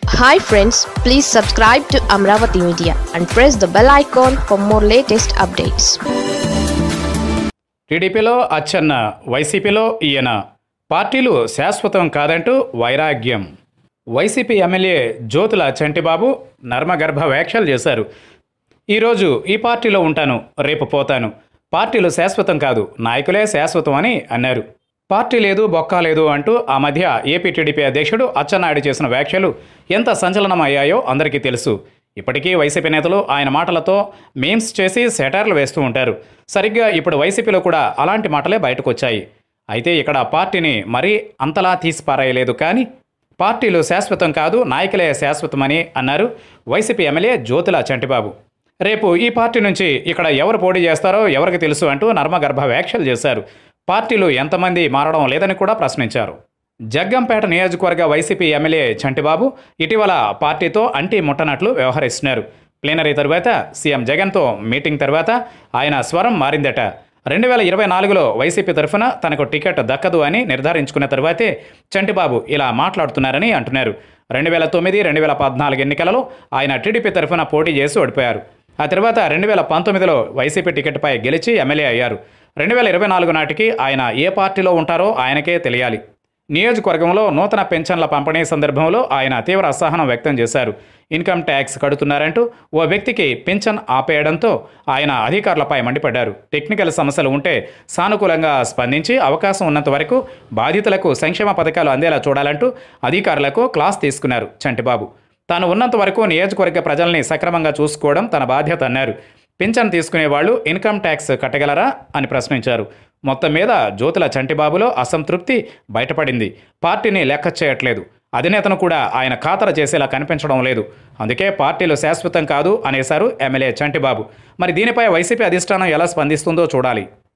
hi friends please subscribe to Amaravati media and press the bell icon for more latest updates టీడీపీలో అచ్చెన్న వైసీపీలో ఈయన పార్టీలు శాశ్వతం కాదంటూ వైరాగ్యం వైసీపీ ఎమ్మెల్యే జ్యోతుల చంటిబాబు నర్మగర్భ వ్యాఖ్యలు చేశారు ఈరోజు ఈ పార్టీలో ఉంటాను రేపు పోతాను పార్టీలు శాశ్వతం కాదు నాయకులే శాశ్వతం అని అన్నారు పార్టీ లేదు బొక్క లేదు అంటూ ఆ మధ్య ఏపీ టీడీపీ అధ్యక్షుడు అచ్చెన్నాయుడు చేసిన వ్యాఖ్యలు ఎంత సంచలనం అయ్యాయో అందరికీ తెలుసు ఇప్పటికీ వైసీపీ నేతలు ఆయన మాటలతో మేమ్స్ చేసి సెటార్లు వేస్తూ ఉంటారు సరిగ్గా ఇప్పుడు వైసీపీలో కూడా అలాంటి మాటలే బయటకు వచ్చాయి అయితే ఇక్కడ పార్టీని మరీ అంతలా తీసి పారేయలేదు కానీ పార్టీలు శాశ్వతం కాదు నాయకులే శాశ్వతమని అన్నారు వైసీపీ ఎమ్మెల్యే జ్యోతుల చంటిబాబు రేపు ఈ పార్టీ నుంచి ఇక్కడ ఎవరు పోటీ చేస్తారో ఎవరికి తెలుసు అంటూ నర్మగర్భ వ్యాఖ్యలు చేశారు పార్టీలు ఎంతమంది మారడం లేదని కూడా ప్రశ్నించారు జగ్గంపేట నియోజకవర్గ వైసీపీ ఎమ్మెల్యే చంటిబాబు ఇటీవల పార్టీతో అంటి ముట్టనట్లు వ్యవహరిస్తున్నారు ప్లీనరీ తరువాత సీఎం జగన్తో మీటింగ్ తర్వాత ఆయన స్వరం మారిందట రెండు వేల ఇరవై నాలుగులో వైసీపీ తరఫున తనకు టికెట్ దక్కదు అని నిర్ధారించుకున్న తర్వాతే చంటిబాబు ఇలా మాట్లాడుతున్నారని అంటున్నారు రెండు వేల తొమ్మిది రెండు వేల పద్నాలుగు ఎన్నికలలో ఆయన టీడీపీ తరఫున పోటీ చేసి ఓడిపోయారు ఆ తర్వాత రెండు వేల పంతొమ్మిదిలో వైసీపీ టికెట్పై గెలిచి ఎమ్మెల్యే అయ్యారు రెండు వేల ఇరవై నాలుగు నాటికి ఆయన ఏ పార్టీలో ఉంటారో ఆయనకే తెలియాలి నియోజకవర్గంలో నూతన పెన్షన్ల పంపిణీ సందర్భంలో ఆయన తీవ్ర అసహనం వ్యక్తం చేశారు ఇన్కమ్ ట్యాక్స్ కడుతున్నారంటూ ఓ వ్యక్తికి పింఛన్ ఆపేయడంతో ఆయన అధికారులపై మండిపడ్డారు టెక్నికల్ సమస్యలు ఉంటే సానుకూలంగా స్పందించి అవకాశం ఉన్నంత వరకు బాధితులకు సంక్షేమ పథకాలు అందేలా చూడాలంటూ అధికారులకు క్లాస్ తీసుకున్నారు చంటిబాబు తాను ఉన్నంత వరకు నియోజకవర్గ ప్రజల్ని సక్రమంగా చూసుకోవడం తన బాధ్యత అన్నారు పింఛన్ తీసుకునే వాళ్ళు ఇన్కమ్ ట్యాక్స్ కట్టగలరా అని ప్రశ్నించారు మొత్తం మీద జ్యోతుల చంటిబాబులో అసంతృప్తి బయటపడింది పార్టీని లెక్క చేయట్లేదు అధినేతను కూడా ఆయన ఖాతర చేసేలా కనిపించడం లేదు అందుకే పార్టీలు శాశ్వతం కాదు అనేశారు ఎమ్మెల్యే చంటిబాబు మరి దీనిపై వైసీపీ అధిష్టానం ఎలా స్పందిస్తుందో చూడాలి